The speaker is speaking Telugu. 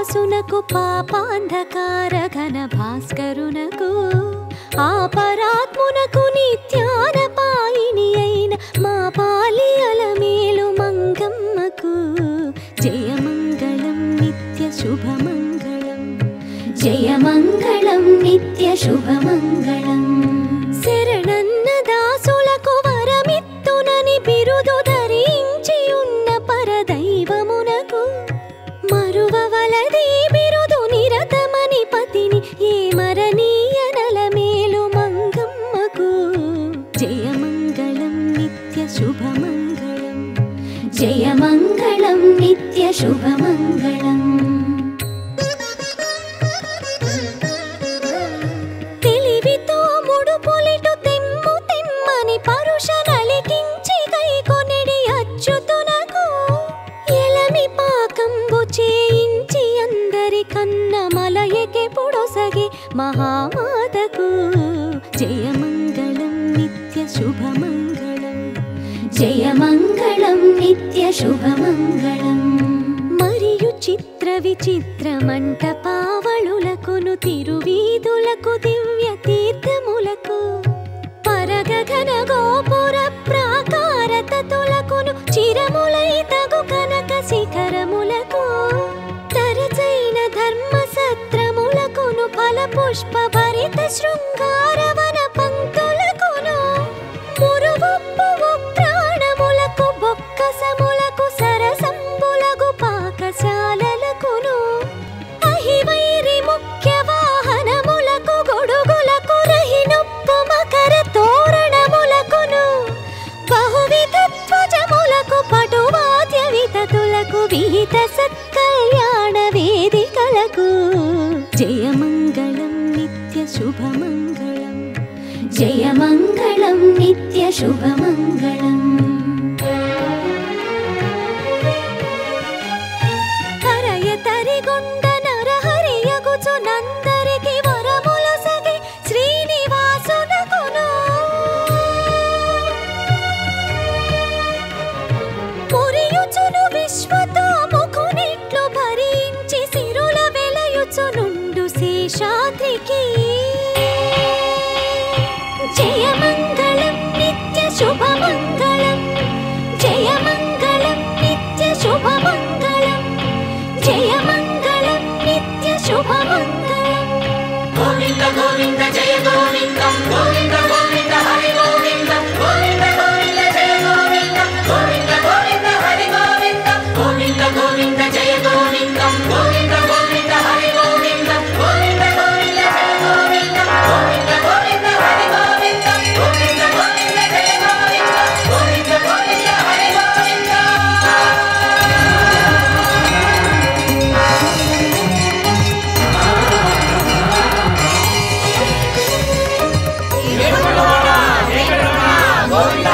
దాసునకు పాపాంధకార ఘన భాస్కరునకు ఆ పరాత్మునకు నిత్యాన పాయిని అయిన మా పాలి అలమేలు మంగమ్మకు జయమంగళం నిత్య శుభమంగళం జయమంగళం నిత్య శుభమంగళం శరణన్న దాసులకు వరమిత్తునని బిరుదు ధరించి ఉన్న పరదైవమునకు మరువవలది బిరుదు నిరతమని పతిని ఏ మరణీయ నలమేలు మంగమ్మకు జయమంగళం నిత్య శుభమంగళం జయమంగళం నిత్య శుభమంగళం తెలివితో ముడుపులిటు తెమ్ము తెమ్మని పరుష నలికించి గైకొనిడి అచ్యుతునకు ఎలమి పాకంబు చేయించి అందరి కన్న మలయకి పొడొసగి మహామాతకు జయమంగళం నిత్య శుభమంగళం జయమంగళం నిత్య శుభమంగళం మరియు చిత్ర విచిత్ర మంటపావళులకును తిరువీధులకు దివ్య తీర్థములకు పరగగన గోపుర ప్రాకార తతులకును చిరములై తగు కనక శిఖరములకు తరచైన ధర్మ సత్రములకును ఫల పుష్ప భరిత శృంగారవన పంక్తులకును మురుగుప్పు ఉగ్రాణములకు బొక్కసములకు సరసంబులగు పాకశాలలకును అహివైరి ముఖ్య వాహనములకు గొడుగులకు రహినొప్పు మకర తోరణములకును బహువిధ ధ్వజములకు పటువాద్య వితతులకు విహిత సత్కళ్యాణ వేదికలకు జయమంగళం నిత్య శుభమంగళం జయమంగళం నిత్య శుభమంగళం హరయ తరిగొండ నరహరియగుచు నందరికి వరములసగి శ్రీనివాసునకును మురియుచును విశ్వతో ముఖునిట్లు భరించి సిరుల వెలయుచునుండు శేషాద్రికి జయమంగళం నిత్య శుభమంగళం జయమంగళం నిత్య శుభమంగళం జయమంగళం నిత్య శుభమంగళం గోవింద గోవింద జయ గోవిందం గోవింద గోవింద హరి గోవిందం గోవింద గోవింద జయ గోవిందం గోవింద గోవింద హరి గోవిందం గోవింద గోవింద జయ గోవిందం గోవింద గోవింద హరి గోవిందం గోవింద గోవింద జయ గోవిందం గోవింద గోవింద హరి గోవిందం గోవింద గోవింద జయ గోవిందం గోవింద గోవింద హరి గోవిందం గోవింద